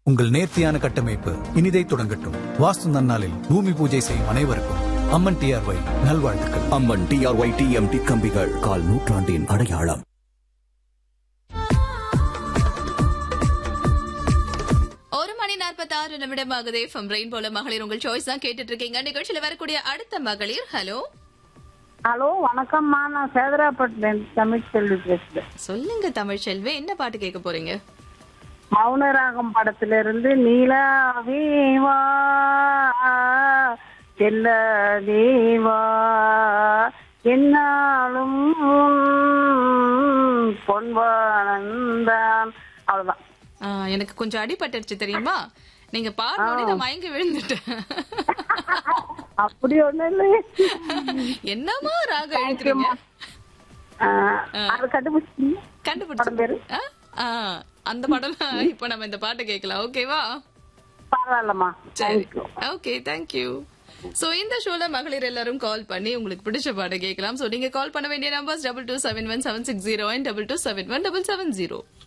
உங்கள் நேர்த்தியான கட்டமைப்பு இனிதை தொடங்கட்டும் வாஸ்து நன்னாளில் பூமி பூஜை செய்யும் அனைவருக்கும் அம்மன் டிஆர்ஒய் நல்வாழ்த்துக்கள் அம்மன் டிஆர்ஒய் டிஎம்டி கம்பிகள் கால் நூற்றாண்டின் அடையாளம் ஒரு மணி நாற்பத்தி ஆறு நிமிடம் ஆகுதே ஃப்ரம் ரெயின் போல மகளிர் உங்கள் சாய்ஸ் தான் கேட்டுட்டு இருக்கீங்க நிகழ்ச்சியில வரக்கூடிய அடுத்த மகளிர் ஹலோ ஹலோ வணக்கம்மா நான் சேதராப்பட்டில தமிழ் செல்வி பேசுறேன் சொல்லுங்க தமிழ் செல்வி என்ன பாட்டு கேட்க போறீங்க மௌனராகம் படத்துல இருந்து நீலாவேவா செல்ல தேவா என்னாலும் பொன்வானந்தான் அவ்வளவுதான் ஆ, எனக்கு கொஞ்சம் அடிபட்டுருச்சு தெரியுமா நீங்க பாடனோட நான் மயங்கி விழுந்துட்டேன் அப்படி ஒண்ணு இல்லையே என்னமா ராகம் எழுத்துறீங்க ஆ, அது கண்டுபிடிச்சிங்க படம் பேரு? கண்டுபிடிச்சு ஆ? ஆ, அந்த படம் இப்ப நம்ம இந்த பாட்டை கேட்கலாம் ஓகேவா பரவாயில்லம்மா சரி தேங்க்யூ ஓகே தேங்க்யூ சோ இந்த ஷோல மகளிர் எல்லாரும் கால் பண்ணி உங்களுக்கு பிடிச்ச பாட்டை கேட்கலாம் சோ நீங்க கால் பண்ண வேண்டிய numbers double two seven one seven six zero double two seven one double seven zero